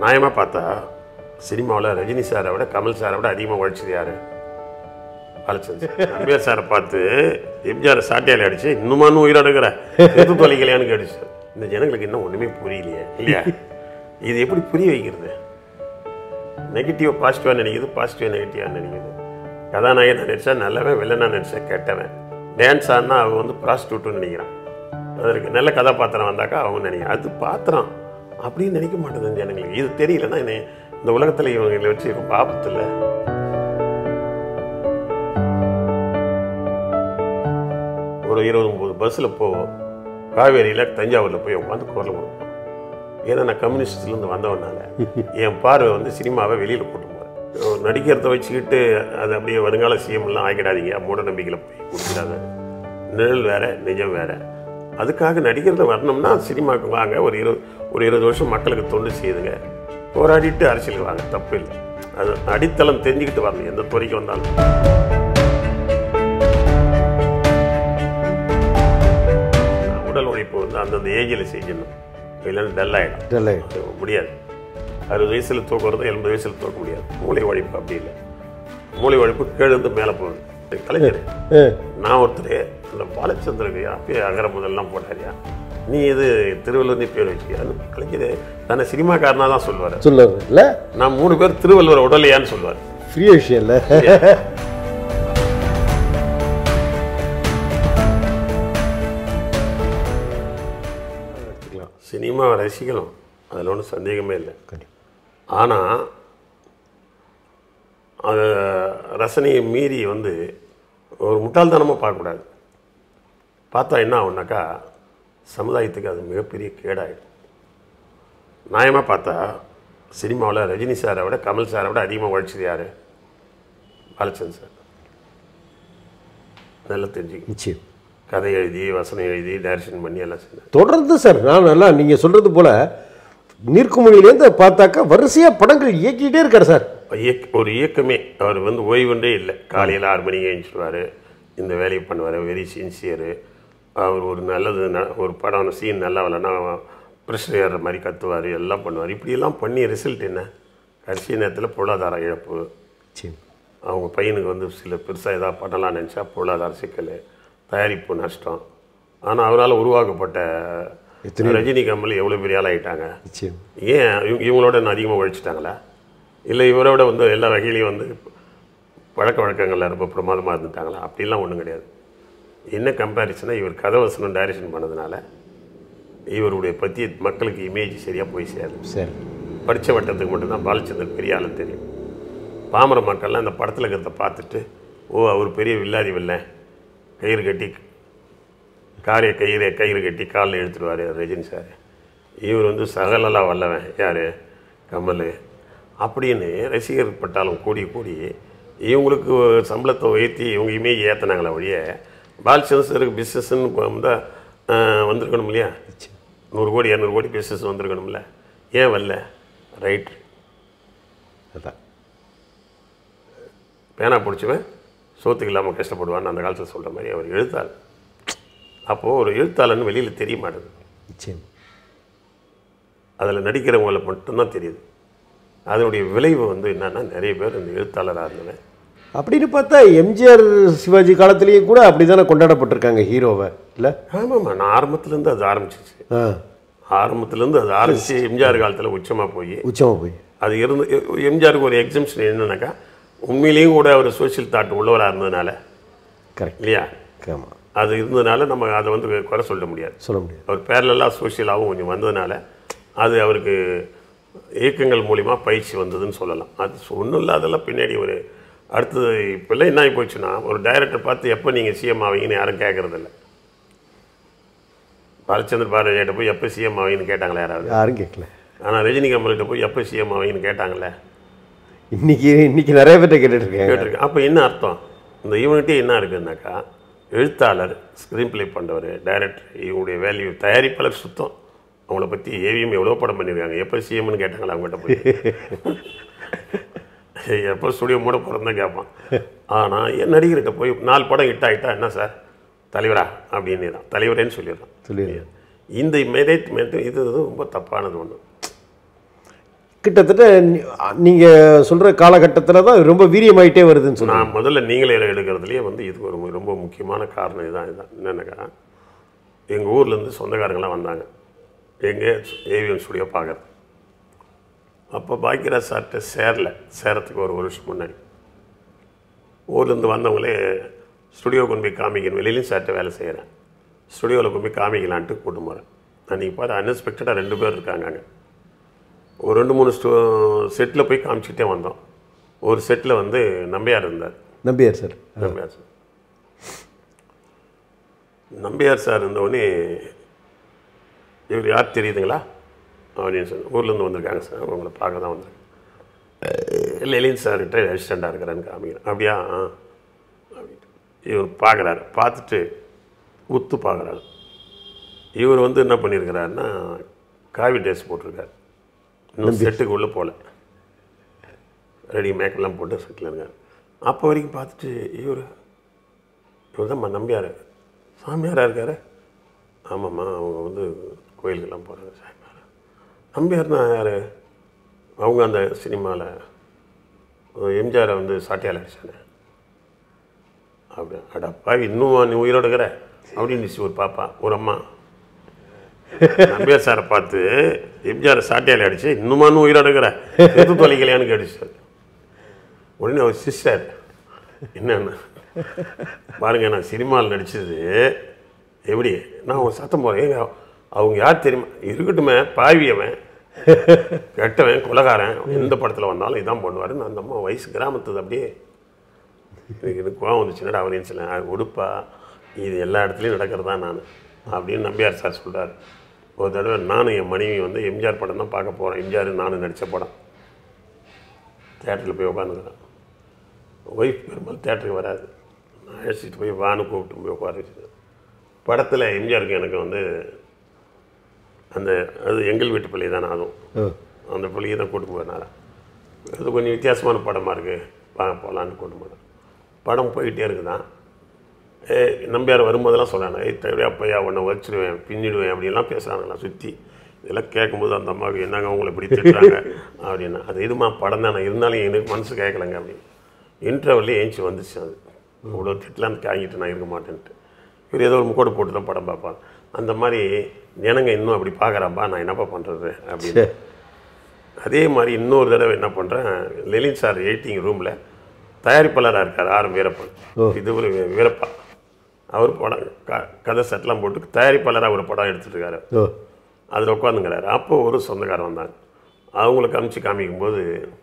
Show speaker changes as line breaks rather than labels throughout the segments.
நியாயமாக பார்த்தா சினிமாவில் ரஜினி சாரை விட கமல் சாரை விட அதிகமாக உழைச்சது யார் பாலச்சந்திரன் எம்ஜிஆர் சாரை பார்த்து எம்ஜிஆர் சாட்டையால் அடிச்சு இன்னுமா இன்னும் உயிரோடுங்கிற எது தொலைக்கலையான்னு கேட்டுச்சு இந்த ஜனங்களுக்கு இன்னும் ஒன்றுமே புரியலையே இல்லையா இது எப்படி புரிய வைக்கிறது நெகட்டிவாக பாசிட்டிவாக நினைக்குது பாசிட்டிவாக நெகட்டிவாக நினைக்குது கதாநாயகன் நடிச்சா நல்லவன் வில்லனா நடிச்சா கெட்டவன் டான்ஸ் ஆடினா அவங்க வந்து ப்ராஸ்டியூட்னு நினைக்கிறான் அதற்கு நல்ல கதாபாத்திரம் வந்தாக்கா அவங்க நினைக்கிறான் அது பாத்திரம் அப்படின்னு நினைக்க மாட்டேங்குது ஜனங்களுக்கு இது தெரியலன்னா என்ன இந்த உலகத்தில் இவங்களை வச்சு ரொம்ப ஆபத்து இல்லை ஒரு இருபது முப்பது பஸ்ஸில் போவோம் காவேரியில் தஞ்சாவூரில் போய் உட்காந்து குரல் கொடுப்போம் ஏன்னா நான் கம்யூனிஸ்ட்லேருந்து வந்தவனால என் பார்வை வந்து சினிமாவை வெளியில் கூட்டு போகிறேன் நடிக்கிறத வச்சுக்கிட்டு அது அப்படியே வருங்கால சிஎம்லாம் ஆக்கிடாதீங்க மூட நம்பிக்கையில் போய் கொடுத்துடாத நிழல் வேற நிஜம் வேற அதுக்காக நடிக்கிறத வரணும்னா சினிமாவுக்கு வாங்க ஒரு இருபது ஒரு இருபது வருஷம் மக்களுக்கு தொண்டு செய்யுதுங்க போராடிட்டு அரசியலுக்கு வாங்க தப்பு இல்லை அது அடித்தளம் தெரிஞ்சுக்கிட்டு வரணும் எந்த துறைக்கு வந்தாலும் உடல் உழைப்பு வந்து அந்தந்த ஏஜில் செய்யணும் இல்லைன்னா டல் ஆகிடும்
இல்லை
அது முடியாது அறுபது வயசில் தூக்குறது எண்பது வயசில் தூக்க முடியாது மூளை உழைப்பு அப்படி இல்லை மூளை உழைப்பு கீழேருந்து மேலே போகுது கலைஞர் நான் ஒருத்தர் அந்த பாலச்சந்திரக்கு அப்பயே அகர முதல்லாம் போட்டாரியா நீ இது திருவள்ளுவர் பேர் வச்சுக்கியா கலைஞர் தன்னை சினிமாக்காரனா தான் சொல்லுவார்
சொல்லுவாங்க இல்லை
நான் மூணு பேர் திருவள்ளுவர் உடலையான்னு சொல்லுவார்
ஃப்ரீ விஷயம் இல்லை எடுத்துக்கலாம்
சினிமாவை ரசிக்கலாம் அதில் ஒன்றும் சந்தேகமே இல்லை
கண்டிப்பாக
ஆனால் அது ரசனையை மீறி வந்து ஒரு முட்டாள்தனமாக பார்க்கக்கூடாது பார்த்தா என்ன ஆகுனாக்கா சமுதாயத்துக்கு அது மிகப்பெரிய கேடாயிடும் நியாயமாக பார்த்தா சினிமாவில் ரஜினி சாரை விட கமல் சாரை விட அதிகமாக உழைச்சது யார் பாலச்சந்திரன் சார் நல்லா தெரிஞ்சுக்க
நிச்சயம்
கதை எழுதி வசனம் எழுதி டைரக்ஷன் பண்ணி எல்லாம் செஞ்சார்
தொடர்ந்து சார் நான் நல்லா நீங்கள் சொல்கிறது போல் நீர்க்குமணியிலேருந்து பார்த்தாக்கா வரிசையாக படங்கள் இயக்கிட்டே இருக்கார் சார்
இயக்க ஒரு இயக்கமே அவர் வந்து ஓய்வுன்றே இல்லை காலையில் ஆறு மணிக்கு எழுந்திருவார் இந்த வேலையை பண்ணுவார் வெரி சின்சியரு அவர் ஒரு நல்லது ந- ஒரு படம் சீன் நல்லா வரலன்னா ப்ரெஷர் ஏறுற மாதிரி கத்துவார் எல்லாம் பண்ணுவார் இப்படியெல்லாம் பண்ணி ரிசல்ட் என்ன கடைசி நேரத்தில் பொருளாதார இழப்பு
நிச்சயம்
அவங்க பையனுக்கு வந்து சில பெருசாக ஏதாவது பண்ணலாம்னு நினச்சா பொருளாதார சிக்கல் தயாரிப்பு நஷ்டம் ஆனால் அவரால் உருவாக்கப்பட்ட ரஜினி கமல் எவ்வளோ பெரிய ஆள் ஆகிட்டாங்க
நிச்சயம்
ஏன் இவங்க இவங்களோட இன்னும் அதிகமாக உழைச்சிட்டாங்களா இல்லை இவரை விட வந்து எல்லா வகையிலையும் வந்து பழக்க வழக்கங்களில் ரொம்ப பிரமாதமாக இருந்துட்டாங்களா அப்படிலாம் ஒன்றும் கிடையாது என்ன கம்பேரிசனாக இவர் கதை வசனம் டைரக்ஷன் பண்ணதுனால இவருடைய பற்றி மக்களுக்கு இமேஜ் சரியாக போய் சேரும்
சரி
படித்த வட்டத்துக்கு மட்டும்தான் பாலச்சந்தர் பெரிய ஆளுன்னு தெரியும் பாமர மக்கள்லாம் இந்த படத்தில் இருக்கிறத பார்த்துட்டு ஓ அவர் பெரிய வில்லாதி வில்லன் கயிறு கட்டி காரிய கயிறு கயிறு கட்டி காலில் இழுத்துருவார் ரஜினி சார் இவர் வந்து சகலலா வல்லவன் யார் கமல் அப்படின்னு ரசிகர் பட்டாலும் கூடி கூடி இவங்களுக்கு சம்பளத்தை உயர்த்தி இவங்க இமேஜ் ஏற்றினாங்களே ஒழிய பாலச்சந்திர சாருக்கு பிஸ்னஸ்ன்னு வந்தால் வந்திருக்கணும் இல்லையா நூறு கோடி இரநூறு கோடி பிஸ்னஸ் வந்திருக்கணும்ல ஏன் வரல ரைட்
அதான்
பேனா பிடிச்சவன் சோத்துக்கு இல்லாமல் கஷ்டப்படுவான்னு அந்த காலத்தில் சொல்கிற மாதிரி அவர் எழுத்தாள் அப்போது ஒரு எழுத்தாளன்னு வெளியில் தெரிய மாட்டேங்குது
நிச்சயம்
அதில் நடிக்கிறவங்கள மட்டும்தான் தெரியுது அதனுடைய விளைவு வந்து என்னன்னா நிறைய பேர் இந்த எழுத்தாளராக இருந்தவன்
அப்படின்னு பார்த்தா எம்ஜிஆர் சிவாஜி காலத்திலேயும் கூட அப்படி தானே கொண்டாடப்பட்டிருக்காங்க ஹீரோவை இல்லை
ஆமாம்மா நான் ஆரம்பத்துலேருந்து அது ஆரம்பிச்சிச்சு
ஆ
ஆரம்பத்துலேருந்து அது ஆரம்பிச்சு எம்ஜிஆர் காலத்தில் உச்சமாக போய்
உச்சமாக போய்
அது இருந்து எம்ஜிஆருக்கு ஒரு எக்ஸம்ஷன் என்னன்னாக்கா உண்மையிலேயும் கூட அவர் சோஷியல் தாட் உள்ளவராக இருந்ததுனால
கரெக்ட்
இல்லையா
ஆமாம்
அது இருந்ததுனால நம்ம அதை வந்து குறை சொல்ல முடியாது
சொல்ல முடியாது
அவர் பேரலாக சோஷியலாகவும் கொஞ்சம் வந்ததுனால அது அவருக்கு இயக்கங்கள் மூலிமா பயிற்சி வந்ததுன்னு சொல்லலாம் அது ஒன்றும் இல்லை அதெல்லாம் பின்னாடி ஒரு அடுத்தது இப்போல்லாம் என்ன ஆகி போச்சுன்னா ஒரு டைரக்டர் பார்த்து எப்போ நீங்கள் சிஎம் ஆவீங்கன்னு யாரும் கேட்கறதில்ல பாலச்சந்திர பாரதியாட்ட போய் எப்போ சிஎம் ஆவீங்கன்னு கேட்டாங்களா யாராவது
யாரும் கேட்கல
ஆனால் ரஜினி கமல்கிட்ட போய் எப்போ சிஎம் ஆவீங்கன்னு கேட்டாங்களே
இன்னைக்கு இன்னைக்கு நிறைய பேர்ட்ட கேட்டுட்டு இருக்காங்க
கேட்டிருக்கேன் அப்போ என்ன அர்த்தம் இந்த இவன்கிட்ட என்ன இருக்குதுனாக்கா எழுத்தாளர் ஸ்க்ரீன் ப்ளே பண்ணுறவர் டைரக்டர் இவங்களுடைய வேல்யூ தயாரிப்பாளர் சுத்தம் அவங்கள பற்றி ஏவிஎம் எவ்வளோ படம் பண்ணியிருக்காங்க எப்போ சிஎம்னு கேட்டாங்களா அவங்ககிட்ட போய் எப்போ ஸ்டுடியோ மூட போகிறோம் தான் கேட்பான் ஆனால் என் நடிகர்கிட்ட போய் நாலு படம் ஹிட் ஆகிட்டா என்ன சார் தலைவரா அப்படின்னு தான் தலைவரேன்னு சொல்லிடுறான்
சொல்லிடுறேன்
இந்த மெரிட் மெரிட் இது இது ரொம்ப தப்பானது ஒன்று
கிட்டத்தட்ட நீ- நீங்க சொல்ற காலகட்டத்தில் தான் ரொம்ப வீரியமாயிட்டே வருதுன்னு சொன்னாங்க
நான் முதல்ல நீங்களே எடுக்கிறதுலையே வந்து இது ஒரு ரொம்ப முக்கியமான காரணம் இதுதான் இதுதான் என்னென்னக்கா எங்கள் ஊர்லேருந்து சொந்தக்காரங்களாம் வந்தாங்க எங்கே ஏவிஎம் ஸ்டுடியோ பார்க்குறது அப்போ பாக்கியராஜ் சார்கிட்ட சேரல சேரத்துக்கு ஒரு வருஷம் முன்னாடி ஊர்லேருந்து வந்தவங்களே ஸ்டுடியோ கொண்டு போய் காமிக்கணும் வெளியிலையும் சார்கிட்ட வேலை செய்கிறேன் ஸ்டுடியோவில் கொண்டு போய் காமிக்கலான்ட்டு கூட்டு போகிறேன் அன்றைக்கி பார்த்து அன்எக்ஸ்பெக்டடாக ரெண்டு பேர் இருக்காங்க அங்கே ஒரு ரெண்டு மூணு ஸ்டோ செட்டில் போய் காமிச்சிட்டே வந்தோம் ஒரு செட்டில் வந்து நம்பியார் இருந்தார்
Nambiar sir
Nambiar sir Nambiar sir இருந்தவுடனே இவர் யார் தெரியுதுங்களா அப்படின்னு சொன்ன ஊர்லேருந்து வந்திருக்காங்க சார் உங்களை பார்க்க தான் வந்திருக்கேன் லெலின் சார்கிட்ட அசிஸ்டண்டாக இருக்கிறான்னு காமிக்கிறேன் அப்படியா ஆ. அப்படின்ட்டு இவர் பார்க்குறாரு பார்த்துட்டு உத்து பார்க்குறாரு இவர் வந்து என்ன பண்ணியிருக்கிறாருன்னா காவி ட்ரெஸ் போட்டிருக்காரு இன்னும் செட்டுக்கு உள்ளே போகல ரெடி மேக்கப்லாம் போட்டு செட்டில் இருக்கார் அப்போ வரைக்கும் பார்த்துட்டு இவர் இவர் தான் நம்பியார் சாமியாராக இருக்காரு ஆமாம்மா அவங்க வந்து கோயிலுக்கெல்லாம் போகிறாங்க சாமியார் நம்பியார்னா யார் அவங்க அந்த சினிமாவில் எம்ஜிஆரை வந்து சாட்டியால் அடிச்சானே அப்படி அடப்பா இன்னும் நீ உயிரோடு இருக்கிற அப்படின்னு ஒரு பாப்பா ஒரு அம்மா நம்பியார் சாரை பார்த்து எம்ஜிஆர் சாட்டியால் அடிச்சு இன்னுமா நீ உயிரோடு இருக்கிற எது தொலைக்கலையான்னு கேட்டுச்சு உடனே அவர் சிஸ்டர் என்னென்ன பாருங்க நான் சினிமாவில் நடிச்சது எப்படி நான் ஒரு சத்தம் போகிறேன் ஏங்க அவங்க யார் தெரியுமா இருக்கட்டுமே பாவியவன் கெட்டவன் குலகாரன் எந்த படத்தில் வந்தாலும் இதான் பண்ணுவாருன்னு அந்த அம்மா வயசு கிராமத்துது அப்படியே எனக்கு இது கோவம் வந்துச்சுன்னா அவரையும் சில உடுப்பா இது எல்லா இடத்துலையும் நடக்கிறதா நான் அப்படின்னு நம்பியார் சார் சொல்றாரு ஒரு தடவை நானும் என் மனைவி வந்து எம்ஜிஆர் படம் தான் பார்க்க போகிறேன் எம்ஜிஆர் நானும் நடித்த படம் தேட்டரில் போய் உட்காந்துக்கிறேன் ஒய்ஃப் பெரும்பாலும் தேட்டருக்கு வராது நான் அழைச்சிட்டு போய் வான்னு கூப்பிட்டு போய் உட்கார வச்சுது படத்தில் எம்ஜிஆருக்கு எனக்கு வந்து அந்த அது எங்கள் வீட்டு பிள்ளை தானே அதுவும்
ஓ
அந்த பிள்ளையை தான் கூட்டு போனாரா அது கொஞ்சம் வித்தியாசமான படமாக இருக்குது வாங்க போகலான்னு கூட்டு போனேன் படம் போயிட்டே இருக்குதான் ஏ நம்பியார் வரும்போதெல்லாம் சொல்கிறாங்க ஏய் தவிர அப்பையா உன்னை வச்சிருவேன் பின்னிடுவேன் அப்படின்லாம் பேசுகிறாங்களா சுற்றி இதெல்லாம் கேட்கும்போது அந்த அம்மாவுக்கு என்னங்க உங்களை இப்படி திட்டுறாங்க அப்படின்னா அது இதுமா படம் தானே இருந்தாலும் எனக்கு மனசு கேட்கலங்க அப்படின்னு இன்டர்வெல்லே ஏஞ்சி வந்துச்சு அது இவ்வளோ திட்டலாம் தாங்கிட்டு நான் இருக்க மாட்டேன்ட்டு இவர் ஏதோ ஒரு முக்கோடு போட்டு தான் படம் பார்ப்பான் அந்த மாதிரி ஜனங்க இன்னும் அப்படி பார்க்குறாப்பா நான் என்னப்பா பண்ணுறது அப்படின்னு அதே மாதிரி இன்னொரு தடவை என்ன பண்ணுறேன் லெலின் சார் எயிட்டிங் ரூமில் தயாரிப்பாளராக இருக்கார் ஆர் வீரப்பன் இது ஒரு வீ- வீரப்பா அவர் படம் க கதை செட்லாம் போட்டு தயாரிப்பாளராக ஒரு படம் எடுத்துட்டு இருக்காரு
ஓ
அதில் உட்காந்துங்கிறாரு அப்போ ஒரு சொந்தக்காரர் வந்தாங்க அவங்களுக்கு அனுப்பிச்சு காமிக்கும்போது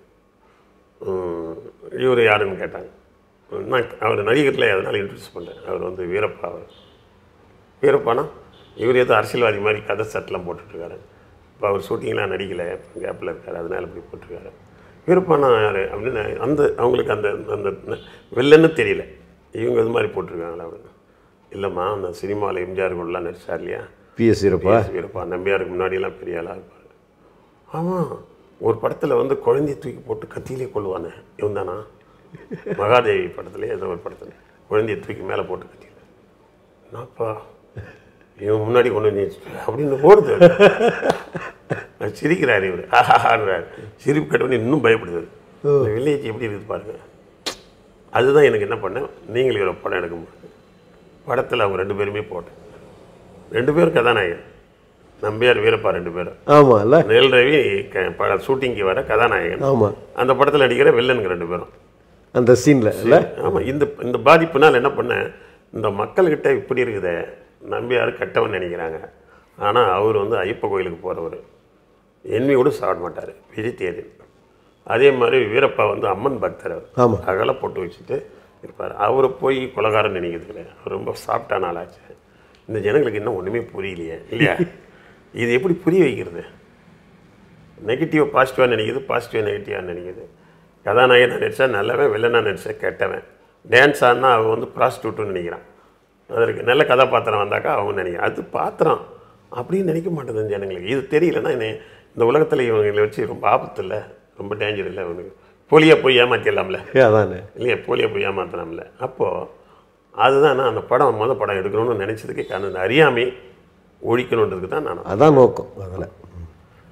இவர் யாருன்னு கேட்டாங்க நான் அவர் நடிகரில் அதனால் இன்ட்ரடியூஸ் பண்ணுறேன் அவர் வந்து வீரப்பா அவர் வீரப்பானா இவர் ஏதோ அரசியல்வாதி மாதிரி கதை செட்லாம் போட்டுட்ருக்காரு இப்போ அவர் ஷூட்டிங்லாம் நடிக்கலை கேப்பில் இருக்கார் அதனால இப்படி போட்டிருக்காரு வீரப்பானா யார் அப்படின்னு அந்த அவங்களுக்கு அந்த அந்த வெள்ளன்னு தெரியல இவங்க இது மாதிரி போட்டிருக்காங்களா அப்படின்னு இல்லைம்மா அந்த சினிமாவில் எம்ஜிஆர் கூடலாம் நடிச்சார் இல்லையா
பிஎஸ் இருப்பா
வீரப்பா நம்பியாருக்கு முன்னாடியெல்லாம் பெரிய ஆளாக இருப்பார் ஆமாம் ஒரு படத்தில் வந்து குழந்தைய தூக்கி போட்டு கத்தியிலே கொள்ளுவானே இவன் தானா மகாதேவி படத்துல ஏதோ ஒரு படத்தில் குழந்தைய தூக்கி மேலே போட்டு கத்தியில் என்னப்பா இவன் முன்னாடி கொண்டு வந்து வச்சுட்டு அப்படின்னு ஓடுது அது சிரிக்கிறார் இவர் ஆஹான்றார் சிரிப்பு கட்டவனே இன்னும் பயப்படுது இந்த வில்லேஜ் எப்படி இருக்குது பாருங்க அதுதான் எனக்கு என்ன பண்ணேன் நீங்கள் ஒரு படம் எடுக்கும்போது படத்தில் அவங்க ரெண்டு பேருமே போட்டேன் ரெண்டு பேரும் கதாநாயகன் நம்பியார் வீரப்பா ரெண்டு பேரும்
ஆமாம் இல்லை
நெல் ரவி க- பட ஷூட்டிங்க்கு வர கதாநாயகன்
ஆமாம்
அந்த படத்தில் நடிக்கிற வில்லனுங்க ரெண்டு பேரும்
அந்த சீனில் இல்லை
ஆமாம் இந்த இந்த பாதிப்புனால் என்ன பண்ணேன் இந்த மக்கள்கிட்ட இப்படி இருக்குதே நம்பியார் கெட்டவன் நினைக்கிறாங்க ஆனால் அவர் வந்து ஐயப்ப கோயிலுக்கு போகிறவர் என்வி கூட சாப்பிட மாட்டார் வெஜிடேரியன் அதே மாதிரி வீரப்பா வந்து அம்மன் பக்தர் அவர்
ஆமா.
அகல போட்டு வச்சுட்டு இருப்பார் அவரை போய் கொலகாரன் நினைக்கிறதுல அவர் ரொம்ப சாப்பிட்டான ஆளாச்சு இந்த ஜனங்களுக்கு இன்னும் ஒன்றுமே புரியலையே இல்லையா இது எப்படி புரிய வைக்கிறது நெகட்டிவ் பாசிட்டிவாக நினைக்குது பாசிட்டிவ் நெகட்டிவாக நினைக்குது கதாநாயகன் நடிச்சா நல்லவன் வில்லனாக நடிச்சா கெட்டவன் டான்ஸ் ஆடினா அவன் வந்து ப்ராஸ்டியூட்டுன்னு நினைக்கிறான் அதற்கு நல்ல கதாபாத்திரம் வந்தாக்கா அவங்க நினைக்கிறான் அது பாத்திரம் அப்படின்னு நினைக்க மாட்டேது ஜனங்களுக்கு இது தெரியலன்னா என்ன இந்த உலகத்தில் இவங்களை வச்சு ரொம்ப ஆபத்து இல்லை ரொம்ப டேஞ்சர் இல்லை அவனுக்கு போலியா போய் ஏமாத்திடலாம்ல
அதானே
இல்லையா போலியா போய் ஏமாத்தலாம்ல அப்போது அதுதான் நான் அந்த படம் மொதல் படம் எடுக்கணும்னு நினச்சதுக்கு காரணம் இந்த அறியாமை ஒழிக்கணுன்றதுக்கு தான் நான்
அதான் நோக்கம் அதில்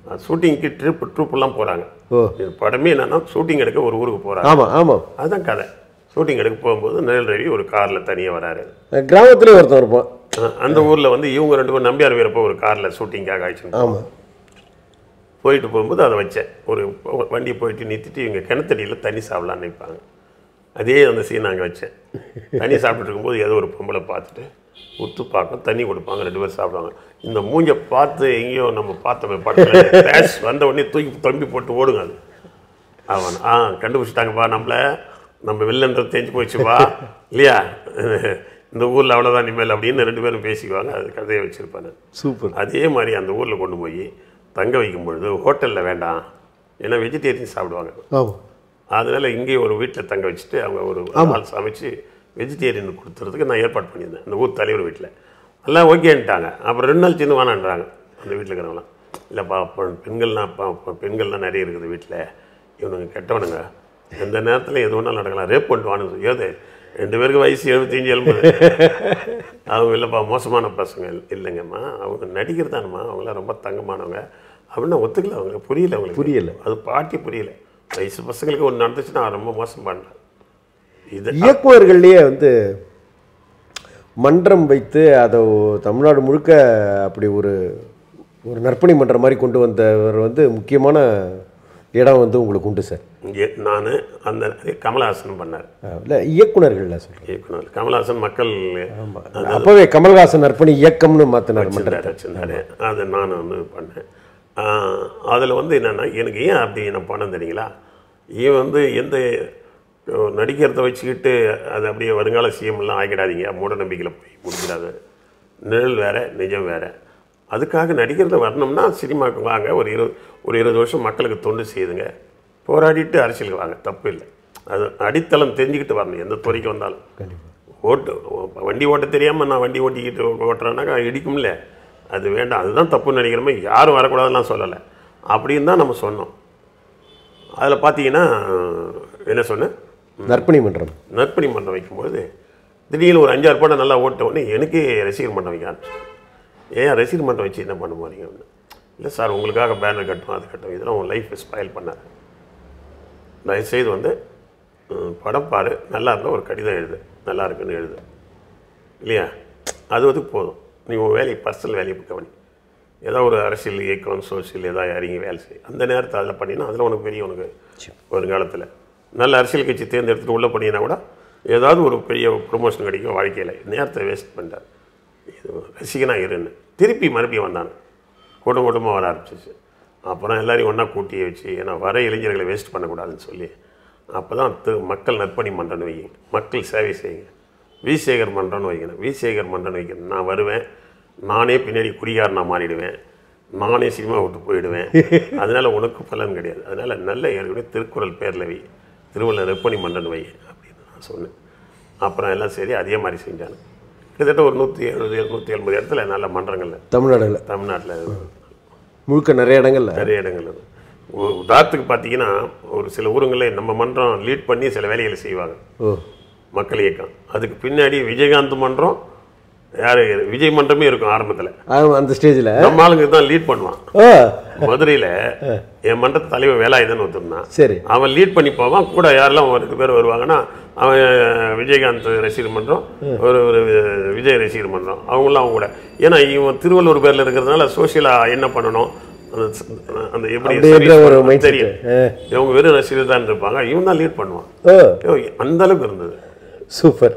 ஷூட்டிங்க்கு ட்ரிப் ட்ரூப்லாம் போகிறாங்க
ஓ
இது படமே என்னன்னா ஷூட்டிங் எடுக்க ஒரு ஊருக்கு போகிறாங்க
ஆமாம் ஆமாம்
அதுதான் கதை ஷூட்டிங் எடுக்க போகும்போது நிழல் ரவி ஒரு காரில் தனியாக வராரு
கிராமத்துலேயே ஒருத்தன் இருப்பான்
அஹ் அந்த ஊரில் வந்து இவங்க ரெண்டு பேரும் நம்பியார் வீரப்ப ஒரு காரில் ஷூட்டிங்காக ஆயிடுச்சு
ஆமாம்
போயிட்டு போகும்போது அதை வச்சேன் ஒரு வண்டி போயிட்டு நிறுத்திட்டு இவங்க கிணத்தடியில் தண்ணி சாப்பிடலான்னு நினைப்பாங்க அதே அந்த சீன் அங்கே வச்சேன் தண்ணி சாப்பிட்டுட்டு இருக்கும்போது ஏதோ ஒரு பொம்பளை பார்த்துட்டு உத்து பார்க்கும் தண்ணி கொடுப்பாங்க ரெண்டு பேரும் சாப்பிடுவாங்க இந்த மூஞ்ச பார்த்து எங்கேயோ நம்ம பார்த்தோமே படத்தில் பேஷ் வந்த உடனே தூக்கி தம்பி போட்டு ஓடுங்க அது அவன் ஆ கண்டுபிடிச்சிட்டாங்கப்பா நம்மள நம்ம வில்லன்றது தெரிஞ்சு போச்சுப்பா இல்லையா இந்த ஊரில் அவ்வளோதான் இனிமேல் அப்படின்னு ரெண்டு பேரும் பேசிக்குவாங்க அது கதையை வச்சுருப்பாங்க
சூப்பர்
அதே மாதிரி அந்த ஊரில் கொண்டு போய் தங்க வைக்கும் பொழுது ஹோட்டலில் வேண்டாம் ஏன்னா வெஜிடேரியன் சாப்பிடுவாங்க
ஆமாம்
அதனால இங்கே ஒரு வீட்டில் தங்க வச்சுட்டு அவங்க ஒரு ஆள் சமைச்சு வெஜிடேரியன் கொடுத்துறதுக்கு நான் ஏற்பாடு பண்ணியிருந்தேன் அந்த ஊர் தலைவர் வீட்டில் எல்லாம் ஓகேன்ட்டாங்க அப்புறம் ரெண்டு நாள் சின்ன வேணான்றாங்க அந்த வீட்டில் இருக்கிறவங்களாம் இல்லைப்பா அப்போ பெண்கள்லாம் அப்பா அப்போ பெண்கள்லாம் நிறைய இருக்குது வீட்டில் இவனுங்க கெட்டவனுங்க எந்த நேரத்தில் எது வேணாலும் நடக்கலாம் ரேப் பண்ணிட்டு ஏது ரெண்டு பேருக்கு வயசு எழுபத்தஞ்சு எழுபது அவங்க இல்லைப்பா மோசமான பசங்க இல்ல- இல்லைங்கம்மா அவங்க நடிகர் அவங்களாம் ரொம்ப தங்கமானவங்க அப்படின்னு ஒத்துக்கல அவங்க புரியல அவங்களுக்கு
புரியல.
அது பாட்டி புரியல வயசு பசங்களுக்கு ஒன்று நடந்துச்சுன்னா அவன் ரொம்ப மோசம் பண்ணுறான் இது
இயக்குனர்கள்லேயே வந்து மன்றம் வைத்து அதை ஒ- தமிழ்நாடு முழுக்க அப்படி ஒரு ஒரு நற்பணி மன்றம் மாதிரி கொண்டு வந்தவர் வந்து முக்கியமான இடம் வந்து உங்களுக்கு உண்டு சார்
இங்கே நான் அந்த கமலஹாசன் பண்ணார்
இல்லை இயக்குனர்கள்ல சொல்கிறேன்
இயக்குனர் கமலஹாசன் மக்கள்
அப்போவே கமல்ஹாசன் நற்பணி இயக்கம்னு மாற்றினார் மன்றம்
வச்சிருந்தாரு வச்சிருந்தாரு அதை நான் வந்து பண்ணேன் அதில் வந்து என்னென்னா எனக்கு ஏன் அப்படி நான் பண்ணேன் தெரியுங்களா ஏன் வந்து எந்த அஹ், நடிக்கிறத வச்சுக்கிட்டு அது அப்படியே வருங்கால சிஎம்லாம் ஆகிடாதீங்க மூட நம்பிக்கையில் போய் முடிக்கிறாது நிழல் வேற நிஜம் வேற அதுக்காக நடிக்கிறத வரணும்னா சினிமாவுக்கு வாங்க ஒரு இருபது ஒரு இருபது வருஷம் மக்களுக்கு தொண்டு செய்யுதுங்க போராடிட்டு அரசியலுக்கு வாங்க தப்பு இல்லை அது அடித்தளம் தெரிஞ்சுக்கிட்டு வரணும் எந்த துறைக்கு வந்தாலும் ஓட்டு வண்டி ஓட்ட தெரியாமல் நான் வண்டி ஓட்டிக்கிட்டு ஓட்டுறேன்னாக்கா இடிக்கும்ல அது வேண்டாம் அதுதான் தப்புன்னு நினைக்கிறோமே யாரும் வரக்கூடாதுன்னு நான் சொல்லலை அப்படின்னு தான் நம்ம சொன்னோம் அதில் பார்த்தீங்கன்னா என்ன சொன்னேன்
நற்பணி மன்றம்
நற்பணி மன்றம் வைக்கும்போது திடீர்னு ஒரு அஞ்சாறு படம் நல்லா ஓட்ட உடனே எனக்கே ரசிகர் மன்றம் வைக்க ஆரம்பிச்சிட்டேன் ஏன் ரசிகர் மன்றம் வச்சு என்ன பண்ண போறீங்க அப்படின்னு இல்லை சார் உங்களுக்காக பேனர் கட்டும் அது கட்டும் இதெல்லாம் உங்கள் லைஃப் ஸ்பாயில் பண்ணார் தயவுசெய்து வந்து ம், படம் பாரு நல்லா இருந்தால் ஒரு கடிதம் எழுது நல்லா இருக்குன்னு எழுது இல்லையா அது வந்து போதும் நீ உன் வேலையை பர்சனல் வேலையை கவனி ஏதோ ஒரு அரசியல் இயக்கம் சோசியல் ஏதாவது இறங்கி வேலை செய் அந்த நேரத்தை அதில் பண்ணினா அதில் உனக்கு பெரிய உனக்கு வருங்காலத்தில் நல்ல அரசியல் கட்சி தேர்ந்தெடுத்துட்டு உள்ளே பண்ணினா கூட ஏதாவது ஒரு பெரிய ப்ரொமோஷன் கிடைக்கும் வாழ்க்கையில் நேரத்தை வேஸ்ட் பண்ணிட்டார் இது ரசிகனாக இருன்னு திருப்பி மறுபடியும் வந்தாங்க கூட்டம் கூட்டமாக வர ஆரம்பிச்சிச்சு அப்புறம் எல்லாரையும் ஒன்றா கூட்டி வச்சு ஏன்னா வர இளைஞர்களை வேஸ்ட் பண்ணக்கூடாதுன்னு சொல்லி அப்போ தான் மக்கள் நற்பணி மன்றம்னு வைங்க மக்கள் சேவை செய்யுங்க வி சேகர் மன்றம்னு வைக்கணும் வி சேகர் மன்றம்னு வைக்கணும் நான் வருவேன் நானே பின்னாடி குடிகாரனா மாறிடுவேன் நானே சினிமா விட்டு போயிடுவேன் அதனால உனக்கு பலன் கிடையாது அதனால நல்ல ஏற்கனவே திருக்குறள் பேரில் வை திருவள்ளுவர் நற்பணி மன்றம்னு வை அப்படின்னு நான் சொன்னேன் அப்புறம் எல்லாம் சரி அதே மாதிரி செஞ்சாங்க கிட்டத்தட்ட ஒரு நூற்றி எழுபது நூற்றி எண்பது இடத்துல நல்ல மன்றங்கள்ல
தமிழ்நாடுல
தமிழ்நாட்டில்
முழுக்க நிறைய இடங்கள்ல
நிறைய இடங்கள் இருக்கு. ஒரு உதாரணத்துக்கு பார்த்தீங்கன்னா ஒரு சில ஊருங்களில் நம்ம மன்றம் லீட் பண்ணி சில வேலைகளை செய்வாங்க
ஓ
மக்கள் இயக்கம் அதுக்கு பின்னாடி விஜயகாந்த் மன்றம் யார் விஜய் மன்றமே இருக்கும் ஆரம்பத்தில்
ஆமா, அந்த ஸ்டேஜில்
நம்ம ஆளுங்க தான் லீட் பண்ணுவான்
ஓ
மதுரையில் என் மன்றத்து தலைவர் வேலாயுதன் ஒருத்தருந்தான்
சரி
அவன் லீட் பண்ணி போவான் கூட யாரெல்லாம் ஒரு ரெண்டு பேர் வருவாங்கன்னா அவன் விஜயகாந்த் ரசிகர் மன்றம் ஒரு ஒரு விஜய் ரசிகர் மன்றம் அவங்களாம் அவங்க கூட ஏன்னா இவன் திருவள்ளூர் பேரில் இருக்கிறதுனால சோசியலாக என்ன பண்ணணும் அந்த ச- அந்த எப்படி
அப்படி இருக்கிற
service
ஒரு
பண்ணணும்
mindset.
தெரியும் இவங்க வெறும் ரசிகர் தான் இருப்பாங்க இவன் தான் லீட் பண்ணுவான்
ஓ
ஐயோ, அந்த அளவுக்கு இருந்தது
சூப்பர்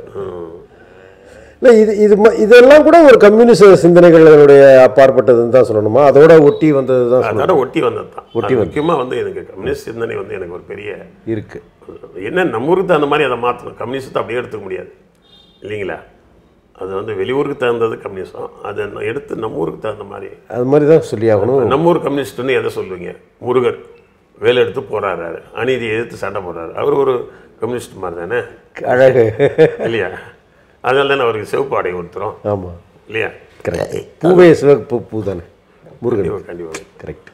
இல்லை இது இது ம- இதெல்லாம் கூட ஒரு கம்யூனிஸ்ட் சிந்தனைகளுடைய அப்பாற்பட்டதுன்னு தான் சொல்லணுமா அதோட ஒட்டி வந்தது தான் சொல்லணும்
அதோட ஒட்டி வந்தது தான் முக்கியமாக வந்து எனக்கு கம்யூனிஸ்ட் சிந்தனை வந்து எனக்கு ஒரு பெரிய
இருக்கு
என்ன நம்ம ஊருக்கு தகுந்த மாதிரி அதை மாற்றணும் கம்யூனிஸ்ட் அப்படியே எடுத்துக்க முடியாது இல்லைங்களா அது வந்து வெளியூருக்கு தகுந்தது கம்யூனிசம் அதை நான் எடுத்து நம்ம ஊருக்கு தகுந்த மாதிரி
அது மாதிரி தான் சொல்லி ஆகணும்
நம்ம ஊர் கம்யூனிஸ்ட்னு எதை சொல்லுவீங்க முருகர் வேலை எடுத்து போராடுறாரு அநீதியை எதிர்த்து சண்டை போடுறாரு அவர் ஒரு கம்யூனிஸ்ட் மாதிரி தானே
அழகு
இல்லையா அதனால தானே அவருக்கு சிவப்பு ஆடை கொடுத்துரும்
ஆமாம்
இல்லையா
கரெக்ட் பூவே சிவப்பு பூ தானே முருகன்
கண்டிப்பாக கண்டிப்பாக
கரெக்ட்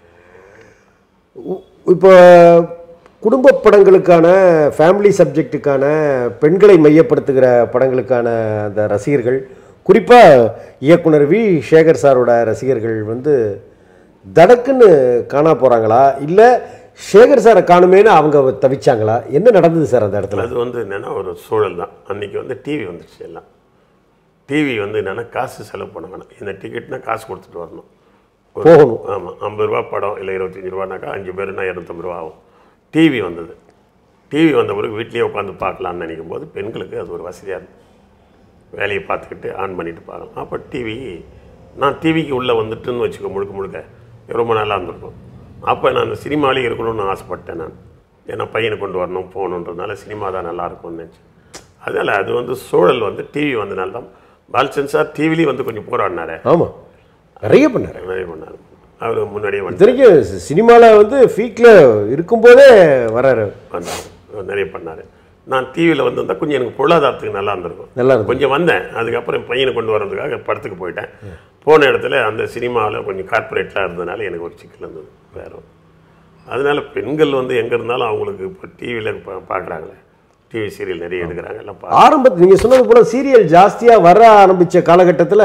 இப்போ குடும்ப படங்களுக்கான ஃபேமிலி சப்ஜெக்ட்டுக்கான பெண்களை மையப்படுத்துகிற படங்களுக்கான அந்த ரசிகர்கள் குறிப்பாக இயக்குனர் வி சேகர் சாரோட ரசிகர்கள் வந்து தடக்குன்னு காணா போகிறாங்களா இல்லை சேகர் சாரை காணுமேனு அவங்க தவிச்சாங்களா என்ன நடந்தது சார் அந்த இடத்துல
அது வந்து என்னென்னா ஒரு சூழல் தான் அன்றைக்கி வந்து டிவி வந்துருச்சு எல்லாம் டிவி வந்து என்னென்னா காசு செலவு பண்ண வேணாம் இந்த டிக்கெட்னா காசு கொடுத்துட்டு வரணும் ஒரு-
போகணும்
ஆமாம் ஐம்பது ரூபா படம் இல்லை இருபத்தஞ்சி ரூபானாக்கா அஞ்சு பேருனா இரநூத்தம்பது ரூபா ஆகும் டிவி வந்தது டிவி வந்த பிறகு வீட்லேயே உட்காந்து பார்க்கலான்னு நினைக்கும் போது பெண்களுக்கு அது ஒரு வசதியாக இருக்கும் வேலையை பார்த்துக்கிட்டு ஆன் பண்ணிட்டு பார்க்கலாம் அப்போ டிவி நான் டிவிக்கு உள்ளே வந்துட்டுன்னு வச்சுக்க முழுக்க முழுக்க ரொம்ப நல்லா இருந்திருக்கும் அப்போ நான் அந்த சினிமாலே இருக்கணும்னு ஆசைப்பட்டேன் நான் ஏன்னா பையனை கொண்டு வரணும் போகணுன்றதுனால சினிமா தான் நல்லா இருக்கும்னு நினச்சேன் அதனால் அது வந்து சூழல் வந்து டிவி வந்தனால தான் பாலச்சந்த் சார் டிவிலையும் வந்து கொஞ்சம் போராடினாரு
ஆமாம் நிறைய பண்ணார்
நிறைய பண்ணார் அவர் முன்னாடியே வந்து
இத்தனைக்கும் சினிமாவில் வந்து ஃபீக்கில் இருக்கும்போதே வராரு
வந்தார் அவர் நிறைய பண்ணார் நான் டிவியில் வந்திருந்தா கொஞ்சம் எனக்கு பொருளாதாரத்துக்கு நல்லா இருந்திருக்கும்
நல்லா இருக்கும்
கொஞ்சம் வந்தேன் அதுக்கப்புறம் என் பையனை கொண்டு வரதுக்காக படத்துக்கு போயிட்டேன் போன இடத்துல அந்த சினிமாவில் கொஞ்சம் கார்ப்பரேட்டாக இருந்ததுனால எனக்கு ஒரு சிக்கல் இருந்தது வேற ஒண்ணும். அதனால பெண்கள் வந்து எங்கே இருந்தாலும் அவங்களுக்கு இப்போ டிவியில் பார்க்குறாங்களே டிவி சீரியல் நிறைய எடுக்கிறாங்க எல்லாம் பா
ஆரம்பத்தில் நீங்கள் சொன்னது போல் சீரியல் ஜாஸ்தியாக வர ஆரம்பித்த காலகட்டத்தில்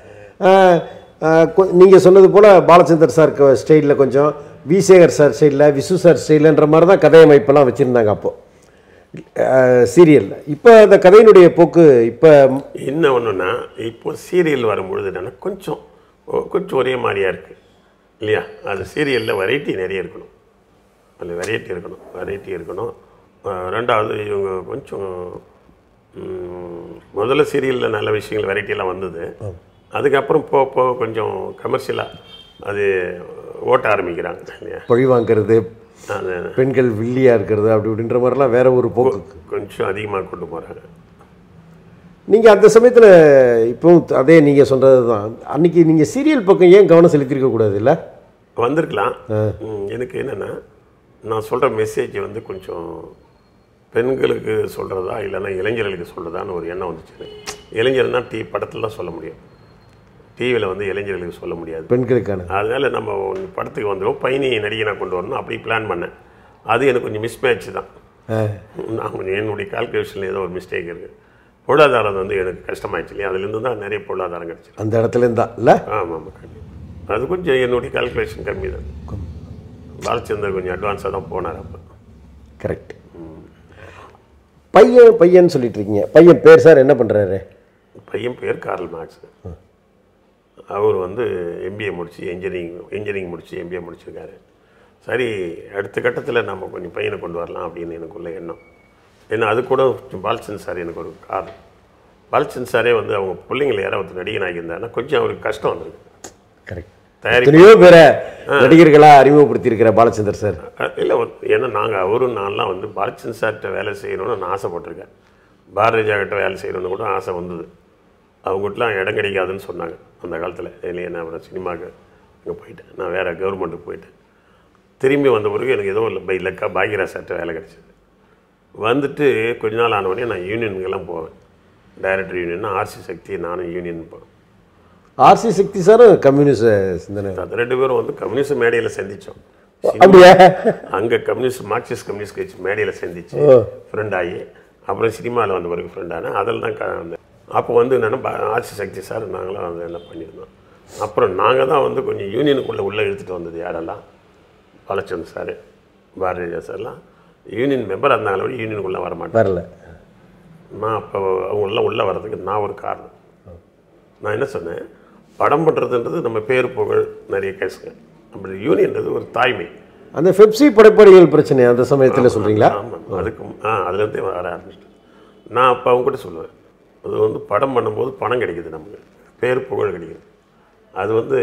நீங்கள் சொன்னது போல் பாலச்சந்தர் சார் ஸ்டைலில் கொஞ்சம் விசேகர் சார் ஸ்டைலில் விசு சார் ஸ்டைலுன்ற மாதிரி தான் கதையமைப்பெல்லாம் வச்சுருந்தாங்க அப்போது சீரியலில் இப்போ அந்த கதையினுடைய போக்கு இப்போ
என்ன ஒன்றுன்னா இப்போ சீரியல் வரும்பொழுது என்னன்னா கொஞ்சம் ஒ- கொஞ்சம் ஒரே மாதிரியாக இருக்குது இல்லையா அது சீரியலில் வெரைட்டி நிறைய இருக்கணும் அதில் வெரைட்டி இருக்கணும் வெரைட்டி இருக்கணும் அஹ் ரெண்டாவது இவங்க கொஞ்சம் ம், முதல்ல சீரியலில் நல்ல விஷயங்கள் வெரைட்டியெல்லாம் வந்தது அதுக்கப்புறம் போக போக கொஞ்சம் கமர்ஷியலாக அது ஓட்ட ஆரம்பிக்கிறாங்க இல்லையா
பழி வாங்குறது
அது
பெண்கள் வில்லியாக இருக்கிறது அப்படி இப்படின்ற மாதிரிலாம் வேற ஒரு போக்கு
கொஞ்சம் அதிகமாக கொண்டு போகிறாங்க
நீங்கள் அந்த சமயத்தில் இப்போவும் அதே நீங்கள் சொல்கிறது தான் அன்றைக்கி நீங்கள் சீரியல் பக்கம் ஏன் கவனம் செலுத்தியிருக்க கூடாது இல்லை
வந்திருக்கலாம் ம், எனக்கு என்னென்னா நான் சொல்கிற மெசேஜ் வந்து கொஞ்சம் பெண்களுக்கு சொல்கிறதா இல்லைன்னா இளைஞர்களுக்கு சொல்கிறதான்னு ஒரு எண்ணம் வந்துச்சு எனக்கு இளைஞர்னா டி படத்தில் தான் சொல்ல முடியும் டிவியில் வந்து இளைஞர்களுக்கு சொல்ல முடியாது
பெண்களுக்கான
அதனால் நம்ம ஒண்ணு படத்துக்கு வந்துடும் பையனி நடிகனாக கொண்டு வரணும் அப்படி பிளான் பண்ணேன் அது எனக்கு கொஞ்சம் மிஸ்மேட்ச் தான்
ஆ
நான் கொஞ்சம் என்னுடைய கால்குலேஷனில் ஏதோ ஒரு மிஸ்டேக் இருக்குது பொருளாதாரம் வந்து எனக்கு கஷ்டமாயிடுச்சு இல்லையா அதுலேருந்து தான் நிறைய பொருளாதாரம் கிடச்சி
அந்த இடத்துல இருந்தா இல்லை
ஆமாம் ஆமாம் கண்டிப்பாக அது கொஞ்சம் என்னுடைய கால்குலேஷன் கம்மி தான் பாலச்சந்தர் கொஞ்சம் அட்வான்ஸாக தான் போனார் அப்போ
கரெக்ட் பையன் பையன் சொல்லிட்டு இருக்கீங்க பையன் பேர் சார் என்ன பண்ணுறாரு
பையன் பேர் கார்ல் மேக்ஸ் அவர் வந்து எம்பிஏ முடிச்சு இன்ஜினியரிங் இன்ஜினியரிங் முடிச்சு எம்பிஏ முடிச்சிருக்காரு சரி அடுத்த கட்டத்தில் நம்ம கொஞ்சம் பையனை கொண்டு வரலாம் அப்படின்னு எனக்குள்ள எண்ணம் ஏன்னா அது கூட கொஞ்சம் பாலச்சந்த் சார் எனக்கு ஒரு காரணம் பாலச்சந்த் சாரே வந்து அவங்க பிள்ளைங்களை யாராவது நடிகன் ஆகியிருந்தாருன்னா கொஞ்சம் அவருக்கு கஷ்டம் வந்திருக்கு
கரெக்ட்
தயாரி
எத்தனையோ பேரை நடிகர்களாக அறிமுகப்படுத்தியிருக்கிற பாலச்சந்தர் சார்
இல்லை ஏன்னா நாங்கள் அவரும் நான்லாம் வந்து பாலச்சந்த் சார்கிட்ட வேலை செய்யணும்னு நான் ஆசைப்பட்டிருக்கேன் பாரதிஜா கிட்ட வேலை செய்யணும்னு கூட ஆசை வந்தது அவங்ககிட்டலாம் இடம் கிடைக்காதுன்னு சொன்னாங்க அந்த காலத்தில் இல்லையா நான் அப்புறம் சினிமாவுக்கு அங்கே போயிட்டேன் நான் வேறு கவர்மெண்ட்டுக்கு போயிட்டேன் திரும்பி வந்த பிறகு எனக்கு ஏதோ இல்லை பை லக்கா பாக்யராஜ் சார்கிட்ட வேலை கிடைச்சது வந்துட்டு கொஞ்ச நாள் ஆன உடனே நான் யூனியனுக்கெல்லாம் போவேன் டைரக்டர் யூனியன் ஆர்சி சக்தி நானும் யூனியன் போவேன்
ஆர்சி சக்தி சாரும் கம்யூனிஸ்ட் சிந்தனை
அது ரெண்டு பேரும் வந்து கம்யூனிஸ்ட் மேடையில் சந்தித்தோம்
அப்படியா
அங்கே கம்யூனிஸ்ட் மார்க்சிஸ்ட் கம்யூனிஸ்ட் கட்சி மேடையில் சந்திச்சு ஃப்ரெண்ட் ஆகி அப்புறம் சினிமாவில் வந்த பிறகு ஃப்ரெண்ட் ஆனேன் அதில் தான் க- அந்த அப்போ வந்து என்னென்னா ஆட்சி சக்தி சார் நாங்களாம் வந்து என்ன பண்ணியிருந்தோம் அப்புறம் நாங்கள் தான் வந்து கொஞ்சம் யூனியனுக்குள்ளே உள்ளே இழுத்துட்டு வந்தது யாரெல்லாம் பாலச்சந்திர சார் பாரதிராஜா சார்லாம் யூனியன் மெம்பர் இருந்தாங்களே விட யூனியனுக்குள்ளே வர மாட்டேன்
வரல
நான் அப்போ அவங்களாம் உள்ளே வர்றதுக்கு நான் ஒரு காரணம் நான் என்ன சொன்னேன் படம் பண்ணுறதுன்றது நம்ம பேர் புகழ் நிறைய கேசுங்க அப்படி யூனியன்றது ஒரு தாய்மை
அந்த பெப்சி படைப்பாளிகள் பிரச்சனை அந்த சமயத்தில் சொல்கிறீங்களா
ஆமாம் அதுக்கு ஆ அதுலேருந்தே வர ஆரம்பிச்சிட்டேன் நான் அப்போ அவங்க கூட சொல்லுவேன் அது வந்து படம் பண்ணும்போது பணம் கிடைக்குது நமக்கு பேர் புகழ் கிடைக்குது அது வந்து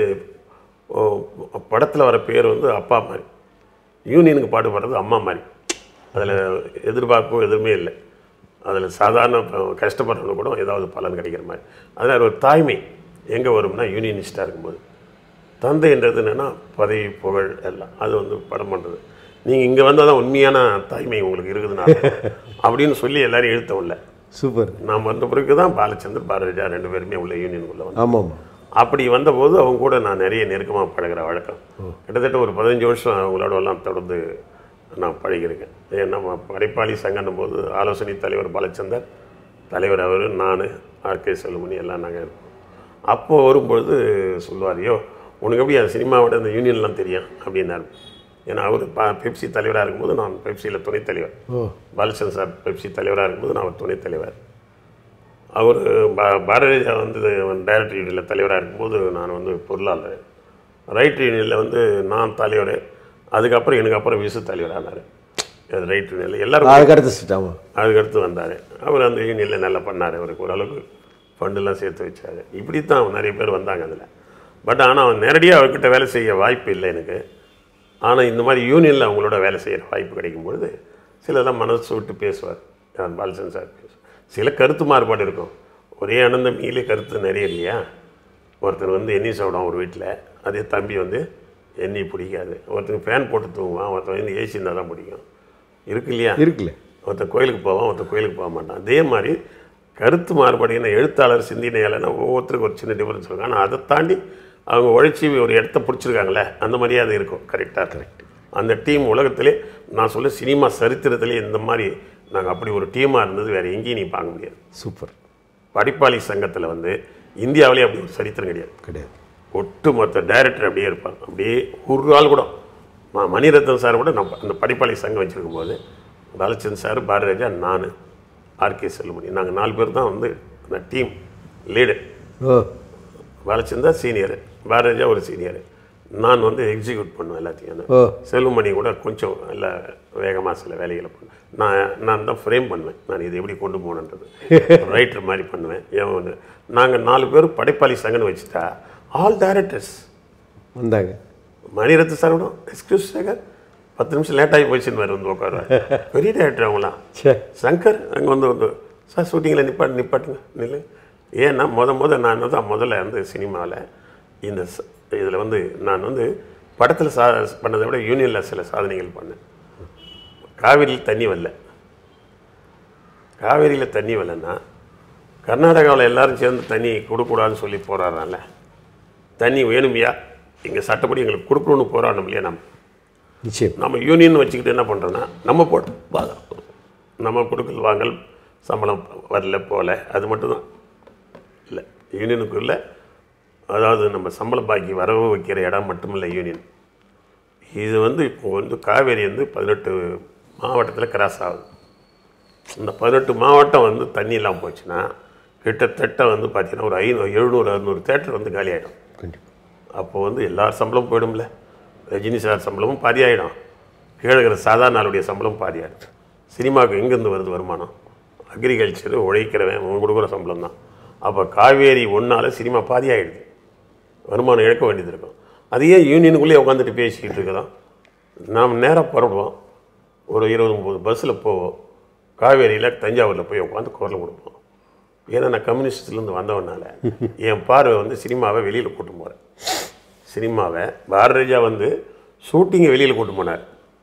படத்தில் வர பேர் வந்து அப்பா மாதிரி யூனியனுக்கு பாடுபடுறது அம்மா மாதிரி அதில் எதிர்பார்ப்பும் எதுவுமே இல்லை அதில் சாதாரண ப- கஷ்டப்படுறவங்க கூட ஏதாவது பலன் கிடைக்கிற மாதிரி அதனால் ஒரு தாய்மை எங்கே வரும்னா யூனியனிஸ்டாக இருக்கும்போது தந்தைன்றது என்னென்னா பதவி புகழ் எல்லாம் அது வந்து படம் பண்ணுறது நீங்கள் இங்கே வந்தால் தான் உண்மையான தாய்மை உங்களுக்கு இருக்குதுன்னா அப்படின்னு சொல்லி எல்லாரையும் இழுத்தவில்ல
சூப்பர்
நான் வந்த பிறகு தான் பாலச்சந்தர் பாரதிஜா ரெண்டு பேருமே உள்ள யூனியனுக்குள்ளே வந்து
ஆமாம்
அப்படி வந்தபோது அவங்க கூட நான் நிறைய நெருக்கமாக பழகுற வழக்கம் கிட்டத்தட்ட ஒரு பதினஞ்சு வருஷம் அவங்களோட எல்லாம் தொடர்ந்து நான் பழகியிருக்கேன் ஏன்னா நம்ம படைப்பாளி சங்கன்னும் போது ஆலோசனை தலைவர் பாலச்சந்தர் தலைவர் அவர் நான் ஆர்கே செல்லுமணி எல்லாம் நாங்கள் இருப்போம் அப்போ வரும்பொழுது சொல்லுவார் ஐயோ உனக்கு எப்படி அந்த சினிமாவோட அந்த யூனியன்லாம் தெரியும் அப்படின்னாரு ஏன்னா அவர் பா பெப்சி தலைவராக இருக்கும்போது நான் பெப்சியில் துணைத் தலைவர்
ஓ
பாலச்சந்திரன் சார் பெப்சி தலைவராக இருக்கும்போது நான் அவர் துணைத் தலைவர் அவர் பா- பாரதியா வந்து டைரக்டர் யூனியனில் தலைவராக இருக்கும்போது நான் வந்து பொருளாளர் ரைட் யூனியனில் வந்து நான் தலைவர் அதுக்கப்புறம் எனக்கு அப்புறம் விசு தலைவரானார் ரைட் யூனியனில் எல்லாரும்
அதுக்கடுத்து சிட்டாமா
அதுக்கடுத்து வந்தார் அவர் அந்த யூனியனில் நல்லா பண்ணார் அவருக்கு ஓரளவுக்கு ஃபண்டெல்லாம் சேர்த்து வச்சார் இப்படி தான் நிறைய பேர் வந்தாங்க அதில் பட் ஆனால் அவன் நேரடியாக அவர்கிட்ட வேலை செய்ய வாய்ப்பு இல்லை எனக்கு ஆனால் இந்த மாதிரி யூனியனில் அவங்களோட வேலை செய்கிற வாய்ப்பு கிடைக்கும் பொழுது சிலதெல்லாம் மனசு விட்டு பேசுவார் நான் பாலசன் சார் பேசுவார் சில கருத்து மாறுபாடு இருக்கும் ஒரே அனந்த மீலே கருத்து நிறைய இல்லையா ஒருத்தர் வந்து எண்ணி சாப்பிடுவான் ஒரு வீட்டில் அதே தம்பி வந்து எண்ணி பிடிக்காது ஒருத்தன் ஃபேன் போட்டு தூங்குவான் ஒருத்தன் வந்து ஏசி இருந்தால் தான் பிடிக்கும் இருக்கு இல்லையா
இருக்குல்ல
ஒருத்தன் கோயிலுக்கு போவான் ஒருத்தன் கோயிலுக்கு போக மாட்டான் அதே மாதிரி கருத்து மாறுபாடு என்ன எழுத்தாளர் சிந்தனையாளர்னா ஒவ்வொருத்தருக்கும் ஒரு சின்ன டிஃபரன்ஸ் இருக்கும் ஆனால் அதை தாண்டி அவங்க உழைச்சி ஒரு இடத்த பிடிச்சிருக்காங்களே அந்த மாதிரியே அது இருக்கும் கரெக்டாக கரெக்ட் அந்த டீம் உலகத்திலே நான் சொல்ல சினிமா சரித்திரத்திலே இந்த மாதிரி நாங்கள் அப்படி ஒரு டீமாக இருந்தது வேறு எங்கேயும் நீ பார்க்க முடியாது
சூப்பர்
படிப்பாளி சங்கத்தில் வந்து இந்தியாவிலே அப்படி ஒரு சரித்திரம் கிடையாது
கிடையாது
ஒட்டுமொத்த டைரக்டர் அப்படியே இருப்பாங்க அப்படியே ஒரு ஆள் கூட ம- மணிரத்னம் சார் கூட நம்ம அந்த படிப்பாளி சங்கம் வச்சிருக்கும் போது பாலச்சந்த் சார் பாரதிராஜா நான் ஆர்கே செல்லுமணி நாங்கள் நாலு பேர் தான் வந்து அந்த டீம் லீடு
ஓ
பாலச்சந்தா சீனியர் பாரதிராஜா ஒரு சீனியர் நான் வந்து எக்ஸிக்யூட் பண்ணுவேன் எல்லாத்தையும்
ஓ
செல்லுமணி கூட கொஞ்சம் நல்ல வேகமாக சில வேலைகளை பண்ணுவேன் நான் நான் தான் ஃப்ரேம் பண்ணுவேன் நான் இதை எப்படி கொண்டு போகணுன்றது ரைட்டர் மாதிரி பண்ணுவேன் ஏன் ஒன்று நாங்கள் நாலு பேர் படைப்பாளி சங்கன்னு வச்சுட்டா ஆல் டைரக்டர்ஸ்
வந்தாங்க
மணிரத்ன சார் கூட எக்ஸ்கியூஸ் சேகர் பத்து நிமிஷம் லேட் ஆகி போயிடுச்சுன்னு வேறு வந்து உட்காருவார் பெரிய டேரக்டர் அவங்களாம்
சே
சங்கர் அங்கே வந்து வந்து சார் ஷூட்டிங்கில் நிப்பாட்டு நிப்பாட்டுங்க நில்லு ஏன்னா முத முத நான் தான் முதல்ல வந்து சினிமாவில் இந்த இதில் வந்து நான் வந்து படத்தில் சா பண்ணதை விட யூனியனில் சில சாதனைகள் பண்ணேன் காவிரியில் தண்ணி வரல காவேரியில் தண்ணி வரலன்னா கர்நாடகாவில் எல்லாரும் சேர்ந்து தண்ணி கொடுக்கூடாதுன்னு சொல்லி போராடுறான்ல தண்ணி வேணுமையா இங்கே சட்டப்படி எங்களுக்கு கொடுக்கணும்னு போராடணும் இல்லையா நம்ம
நிச்சயம்
நம்ம யூனியன் வச்சுக்கிட்டு என்ன பண்ணுறோன்னா நம்ம போட்டு வா- நம்ம கொடுக்கல் வாங்கல் சம்பளம் வரல போல அது மட்டும்தான் இல்லை யூனியனுக்குள்ள அதாவது நம்ம சம்பள பாக்கி வரவு வைக்கிற இடம் மட்டுமில்லை யூனியன் இது வந்து இப்போ வந்து காவேரி வந்து பதினெட்டு மாவட்டத்தில் கிராஸ் ஆகுது இந்த பதினெட்டு மாவட்டம் வந்து தண்ணி இல்லாமல் போச்சுன்னா கிட்டத்தட்ட வந்து பார்த்தீங்கன்னா ஒரு ஐநூறு எழுநூறு அறுநூறு தேட்டர் வந்து காலி ஆகிடும்
கண்டிப்பாக
அப்போ வந்து எல்லார் சம்பளமும் போயிடும்ல ரஜினி சார் சம்பளமும் பாதி ஆகிடும் கீழே இருக்கிற சாதாரண ஆளுடைய சம்பளம் பாதி ஆகிடும் சினிமாவுக்கு எங்கேருந்து வருது வருமானம் அக்ரிகல்ச்சர் உழைக்கிறவன் அவன் கொடுக்குற சம்பளம் தான் அப்போ காவேரி ஒன்றால் சினிமா பாதி ஆகிடுது வருமானம் இழக்க வேண்டியது இருக்கும் அதையே யூனியனுக்குள்ளேயே உட்காந்துட்டு பேசிக்கிட்டு இருக்கதான் நாம் நேராக புறப்படுவோம் ஒரு இருபது முப்பது பஸ்ஸில் போவோம் காவேரியில் தஞ்சாவூரில் போய் உட்காந்து குரல் கொடுப்போம் ஏன்னா நான் கம்யூனிஸ்ட்லேருந்து வந்தவனால என் பார்வை வந்து சினிமாவை வெளியில் கூட்டு போகிறேன் சினிமாவை பாரதிராஜா வந்து ஷூட்டிங்கை வெளியில் கூட்டு போனார்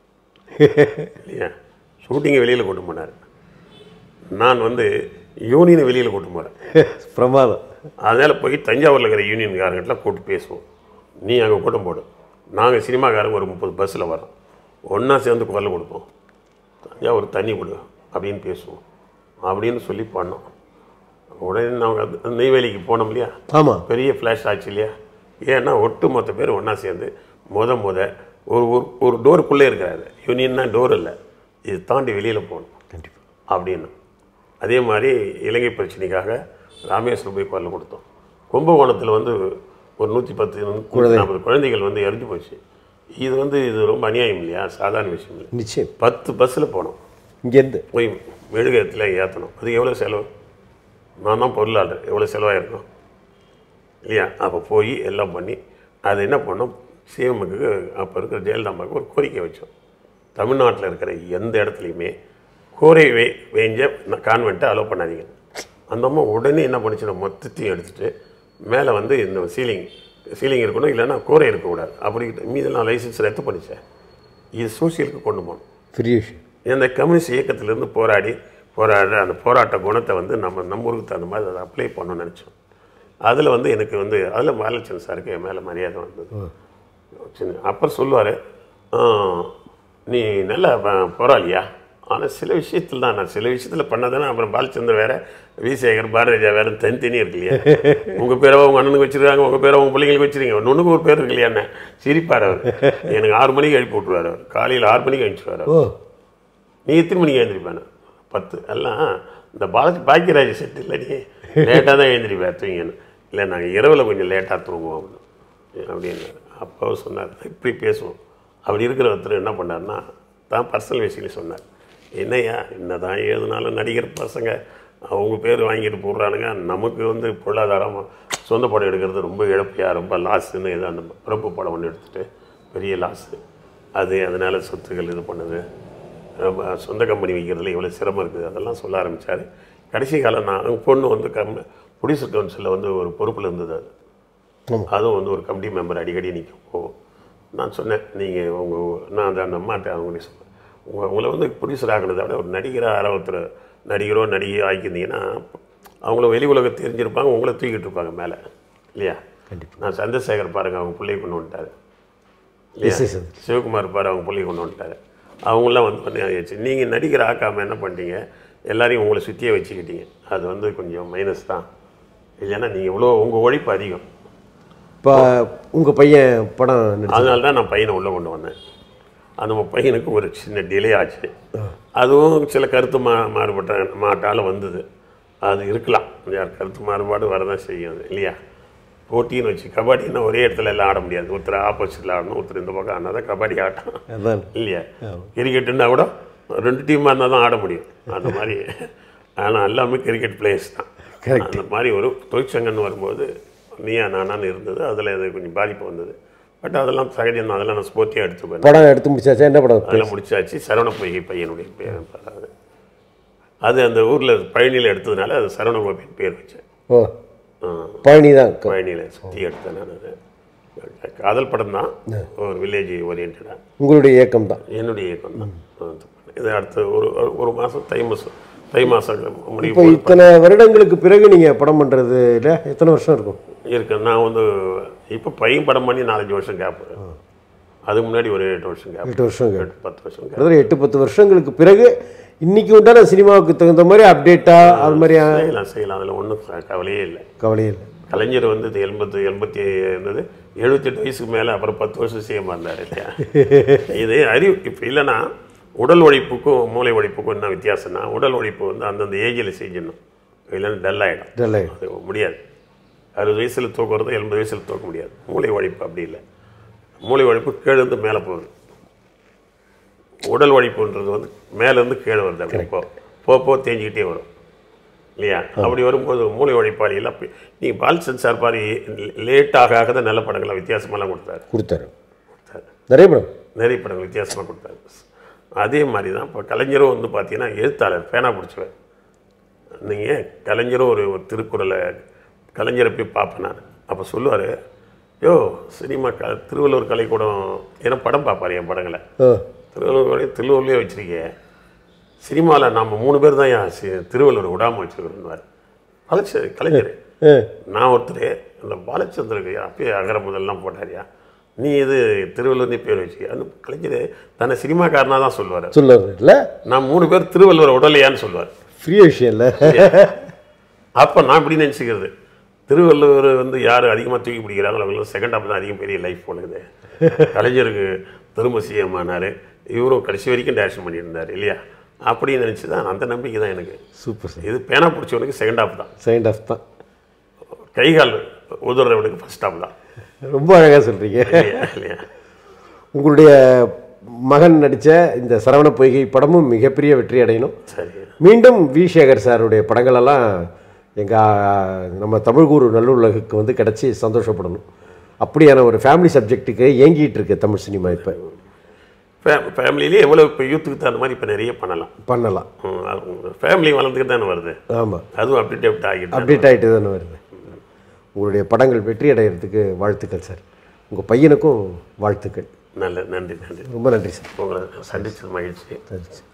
இல்லையா ஷூட்டிங்கை வெளியில் கூட்டு போனார் நான் வந்து யூனியனை வெளியில் கூட்டு போகிறேன்
பிரமாதம்
அதனால் போய் தஞ்சாவூரில் இருக்கிற யூனியன்காரங்கிட்ட கூப்பிட்டு பேசுவோம் நீ அங்கே கூட்டம் போடு நாங்கள் சினிமாக்காரங்க ஒரு முப்பது பஸ்ஸில் வரோம் ஒன்றா சேர்ந்து குரல் கொடுப்போம் தஞ்சாவூர் தண்ணி கொடு அப்படின்னு பேசுவோம் அப்படின்னு சொல்லி பண்ணோம் உடனே நாங்கள் நெய்வேலிக்கு போனோம் இல்லையா
ஆமாம்
பெரிய ஃப்ளாஷ் ஆச்சு இல்லையா ஏன்னா ஒட்டு மொத்த பேர் ஒன்றா சேர்ந்து முத முத ஒரு ஒரு ஒரு டோருக்குள்ளே இருக்கிறாரு யூனியன்னா டோர் இல்லை இது தாண்டி வெளியில் போகணும்
கண்டிப்பாக
அப்படின்னு அதே மாதிரி இலங்கை பிரச்சனைக்காக ராமேஸ்வரம் போய் குரல் கொடுத்தோம் கும்பகோணத்தில் வந்து ஒரு நூற்றி பத்து நூற்றி நாற்பது குழந்தைகள் வந்து இறந்து போச்சு இது வந்து இது ரொம்ப அநியாயம் இல்லையா சாதாரண விஷயம் இல்லை
நிச்சயம்
பத்து பஸ்ஸில் போனோம்
இங்கேருந்து
போய் மெழுகத்தில் ஏற்றணும் அதுக்கு எவ்வளோ செலவு நான் தான் பொருளாளர் எவ்வளோ செலவாயிருக்கும் இல்லையா அப்போ போய் எல்லாம் பண்ணி அதை என்ன பண்ணோம் சிஎம்முக்கு அப்போ இருக்கிற ஜெயலலிதாம்மாவுக்கு ஒரு கோரிக்கை வச்சோம் தமிழ்நாட்டில் இருக்கிற எந்த இடத்துலையுமே கோரை வே வேஞ்ச கான்வெண்ட்டை அலோவ் பண்ணாதீங்க அந்த அம்மா உடனே என்ன பண்ணுச்சுன்னா மொத்தத்தையும் எடுத்துட்டு மேலே வந்து இந்த சீலிங் சீலிங் இருக்கணும் இல்லைன்னா கோரை இருக்கக்கூடாது அப்படி மீதெல்லாம் லைசன்ஸ் ரத்து பண்ணிச்சேன் இது சோசியலுக்கு கொண்டு போகணும்
பெரிய விஷயம்
இந்த கம்யூனிஸ்ட் இயக்கத்திலேருந்து போராடி போராடுற அந்த போராட்ட குணத்தை வந்து நம்ம நம்ம ஊருக்கு தகுந்த மாதிரி அதை அப்ளை பண்ணணும்னு நினச்சோம் அதில் வந்து எனக்கு வந்து அதில் பாலச்சந்திரன் சாருக்கு என் மேலே மரியாதை வந்தது சின்ன அப்புறம் சொல்லுவார் நீ நல்ல ப- போராளியா ஆனால் சில விஷயத்தில் தான் நான் சில விஷயத்தில் பண்ணதானே அப்புறம் பாலச்சந்தர் வேற விசேகர் பாரதிஜா வேற தனித்தனி இருக்கு இல்லையா உங்கள் பேரை உங்கள் அண்ணனுக்கு வச்சிருக்காங்க உங்கள் பேரை உங்கள் பிள்ளைங்களுக்கு வச்சிருக்கீங்க ஒன்றுக்கு ஒரு பேர் இருக்கு இல்லையா என்ன சிரிப்பார் அவர் எனக்கு ஆறு மணிக்கு எழுப்பி விட்ருவார் அவர் காலையில் ஆறு மணிக்கு அனுப்பிச்சுவார்
ஓ
நீ எத்தனை மணிக்கு எழுந்திருப்பேன் பத்து எல்லாம் இந்த பாலாஜி பாக்கியராஜ் செட் இல்லை நீ லேட்டாக தான் எழுந்திருப்பேன் தூங்கின்னு இல்லை நாங்கள் இரவில் கொஞ்சம் லேட்டாக தூங்குவோம் அப்படின்னு அப்படின்னு அப்போ சொன்னார் இப்படி பேசுவோம் அப்படி இருக்கிற ஒருத்தர் என்ன பண்ணார்னா தான் பர்சனல் விஷயம் சொன்னார் என்னய்யா என்னதான் ஏதுனாலும் நடிகர் பசங்க அவங்க பேர் வாங்கிட்டு போடுறானுங்க நமக்கு வந்து பொருளாதாரம் சொந்த படம் எடுக்கிறது ரொம்ப இழப்பையா ரொம்ப லாஸ்ன்னு ஏதோ அந்த பிறப்பு படம் ஒன்று எடுத்துட்டு பெரிய லாஸு அது அதனால் சொத்துக்கள் இது பண்ணுது ரொம்ப சொந்த கம்பெனி வைக்கிறதுல இவ்வளோ சிரமம் இருக்குது அதெல்லாம் சொல்ல ஆரம்பித்தார் கடைசி காலம் நான் அவங்க பொண்ணு வந்து கம் ப்ரொடியூசர் கவுன்சிலில் வந்து ஒரு பொறுப்பில் இருந்தது அது
ஆமா.
அதுவும் வந்து ஒரு கமிட்டி மெம்பர் அடிக்கடி நிற்கும் போகும் நான் சொன்னேன் நீங்கள் உங்கள் நான் அந்த அந்த அம்மாட்ட அவங்க சொன்னேன் உங்க- உங்களை வந்து ப்ரொடியூசர் ஆகினதை விட ஒரு நடிகராக யாரோ ஒருத்தர் நடிகரோ நடிகையோ ஆக்கியிருந்தீங்கன்னா அவங்கள வெளி உலகம் தெரிஞ்சிருப்பாங்க உங்களை தூக்கிட்டு இருப்பாங்க மேலே இல்லையா
கண்டிப்பா.
நான் சந்திரசேகர் பாருங்க அவங்க பிள்ளையை கொண்டு வந்துட்டாரு
எஸ் எஸ்
சிவகுமார் பாரு அவங்க பிள்ளையை கொண்டு வந்துட்டாரு அவங்களாம் வந்து பண்ணி ஆகிடுச்சு நீங்கள் நடிகர் ஆக்காமல் என்ன பண்ணிட்டீங்க எல்லாரையும் உங்களை சுற்றியே வச்சுக்கிட்டீங்க அது வந்து கொஞ்சம் மைனஸ் தான் இல்லைன்னா நீங்கள் இவ்வளோ உங்கள் உழைப்பு அதிகம்
இப்போ உங்கள் பையன் படம் நடிச்சு
அதனால தான் நான் பையனை உள்ளே கொண்டு வந்தேன் அந்த பையனுக்கு ஒரு சின்ன டிலே ஆச்சு அதுவும் சில கருத்து மா மாறுபட்ட மாட்டால் வந்தது அது இருக்கலாம் யார் கருத்து மாறுபாடு வரதான் செய்யும் அது இல்லையா போட்டின்னு வச்சு கபடின்னா ஒரே இடத்துல எல்லாம் ஆட முடியாது ஒருத்தர் ஆப்போசிட்டில் ஆடணும் ஒருத்தர் இந்த பக்கம் ஆனால் தான் கபடி ஆட்டம்
அதான்
இல்லையா கிரிக்கெட்டுன்னா கூட ரெண்டு டீமாக இருந்தால் தான் ஆட முடியும் அந்த மாதிரி ஆனால் எல்லாமே கிரிக்கெட் பிளேயர்ஸ் தான் அந்த மாதிரி ஒரு தொழிற்சங்கம்னு வரும்போது நீயா நானான்னு இருந்தது அதில் அது கொஞ்சம் பாதிப்பு வந்தது பட் அதெல்லாம் சகஜம் தான் அதெல்லாம் நான் ஸ்போர்ட்டியாக எடுத்துப்பேன்
படம் எடுத்து முடிச்சாச்சா என்ன படம்
அதெல்லாம் முடிச்சாச்சு சரவண பொய்கை பையனுடைய பேர் அது அது அந்த ஊரில் பழனியில் எடுத்ததுனால அது சரவண கோபின் பேர் வச்சேன்
ஓ
ஆ,
பழனி தான்
பழனியில் சுற்றி எடுத்தேன் நான் அது காதல் படம் தான் ஒரு வில்லேஜ் ஓரியன்டாக
உங்களுடைய இயக்கம் தான்
என்னுடைய இயக்கம் தான் இது அடுத்த ஒரு ஒரு மாதம் தை மாதம் தை மாதம் முடிவு
இப்போ இத்தனை வருடங்களுக்கு பிறகு நீங்கள் படம் பண்ணுறது இல்லை எத்தனை வருஷம் இருக்கும்
இருக்கு நான் வந்து இப்போ பையன் படம் பண்ணி நாலஞ்சு வருஷம் கேப் அதுக்கு முன்னாடி ஒரு எட்டு வருஷம் கேப்
எட்டு வருஷம் கேப்.
எட்டு பத்து வருஷம் கேப்
கிட்டத்தட்ட எட்டு பத்து வருஷங்களுக்கு பிறகு இன்னைக்கு உண்டான சினிமாவுக்கு தகுந்த மாதிரி அப்டேட்டாக அது மாதிரி
செய்யலாம் செய்யலாம் அதில் ஒன்றும் கவலையே இல்லை
கவலையே இல்லை
கலைஞர் வந்து இது எண்பத்து எண்பத்தி இருந்தது எழுபத்தெட்டு வயசுக்கு மேலே அப்புறம் பத்து வருஷம் சிஎம் இருந்தார் இல்லையா இது அறிவு இப்போ இல்லைன்னா உடல் உழைப்புக்கும் மூளை உழைப்புக்கும் என்ன வித்தியாசம்னா உடல் உழைப்பு வந்து அந்தந்த ஏஜில் செஞ்சிடணும் இல்லைன்னா டல் ஆகிடும்
டெல்லை
அது முடியாது அறுபது வயசில் தூக்குறது எண்பது வயசில் தூக்க முடியாது மூளை உழைப்பு அப்படி இல்லை மூளை உழைப்பு கீழேருந்து மேலே போகுது உடல் உழைப்புன்றது வந்து மேலேருந்து கீழே வருது அப்படி போ போ போ தேஞ்சிக்கிட்டே வரும் இல்லையா அப்படி வரும்போது மூளை உழைப்பாளிகள் அப்படி நீங்கள் பால்சன் சார் பாரு லேட்டாக ஆக தான் நல்ல படங்களை வித்தியாசமெல்லாம் கொடுத்தாரு
கொடுத்தாரு
கொடுத்தாரு
நிறைய படம்
நிறைய படங்கள் வித்தியாசமாக கொடுத்தாரு அதே மாதிரி தான் இப்போ கலைஞரும் வந்து பார்த்தீங்கன்னா எழுத்தாளர் பேனா பிடிச்சவர் நீங்கள் கலைஞரும் ஒரு ஒரு திருக்குறளை கலைஞரை போய் பார்ப்பேன் நான் அப்போ சொல்லுவார் யோ சினிமா க திருவள்ளுவர் கலைக்கூடம் ஏன்னா படம் பார்ப்பார் என் படங்களை
ஆ
திருவள்ளுவர் கலை திருவள்ளுவரே வச்சிருக்கேன் சினிமாவில் நம்ம மூணு பேர் தான் என் சி- திருவள்ளுவர் விடாமல் வச்சுருக்கிறோம்வார் கலைச்சர் கலைஞர்
ஆ
நான் ஒருத்தர் அந்த பாலச்சந்திரக்கு அப்பயே அகர முதல்லாம் போட்டாரியா நீ இது திருவள்ளுவர்னே பேர் வச்சு அந்த கலைஞர் தன்னை சினிமாக்காரனாக தான் சொல்லுவார்
சொல்லுவார் இல்லை
நான் மூணு பேர் திருவள்ளுவர் உடலையான்னு சொல்லுவார்
ஃப்ரீ விஷயம் இல்லை
அப்போ நான் இப்படி நினச்சிக்கிறது திருவள்ளுவர் வந்து யார் அதிகமாக தூக்கி பிடிக்கிறாங்களோ அவங்க செகண்ட் ஹாஃப் தான் அதிகம் பெரிய லைஃப் போனது கலைஞருக்கு திரும்ப சிஎம் ஆனார் இவரும் கடைசி வரைக்கும் டேரக்ஷன் பண்ணியிருந்தார் இல்லையா அப்படின்னு நினச்சி தான் அந்த நம்பிக்கை தான் எனக்கு
சூப்பர் சார்
இது பேனா பிடிச்சவனுக்கு செகண்ட் ஹாஃப் தான்
செகண்ட் ஆஃப் தான்
கை கால் உதறவனுக்கு ஃபர்ஸ்ட் ஹாஃப் தான்
ரொம்ப அழகாக சொல்கிறீங்க
இல்லையா இல்லையா
உங்களுடைய மகன் நடித்த இந்த சரவண பொய்கை படமும் மிகப்பெரிய வெற்றி அடையணும்
சரி
மீண்டும் வி சேகர் சாருடைய படங்களெல்லாம் எங்கள் நம்ம தமிழ்கூறு நல்லுலகுக்கு வந்து கிடச்சி சந்தோஷப்படணும் அப்படியான ஒரு ஃபேமிலி சப்ஜெக்ட்டுக்கு ஏங்கிட்டு இருக்கு தமிழ் சினிமா இப்போ
ஃபேமிலியிலே எவ்வளோ இப்போ யூத்துக்கு தகுந்த மாதிரி இப்போ நிறைய பண்ணலாம்
பண்ணலாம்
ஃபேமிலி வளர்ந்துக்கிட்டு தானே வருது
ஆமாம்
அதுவும் அப்டேட் ஆகிட்டு
அப்டேட் ஆகிட்டு தானே வருது உங்களுடைய படங்கள் வெற்றி அடைகிறதுக்கு வாழ்த்துக்கள் சார் உங்கள் பையனுக்கும் வாழ்த்துக்கள்
நல்ல நன்றி நன்றி
ரொம்ப நன்றி சார்
உங்களை சந்திச்சது மகிழ்ச்சி
நன்றி சார்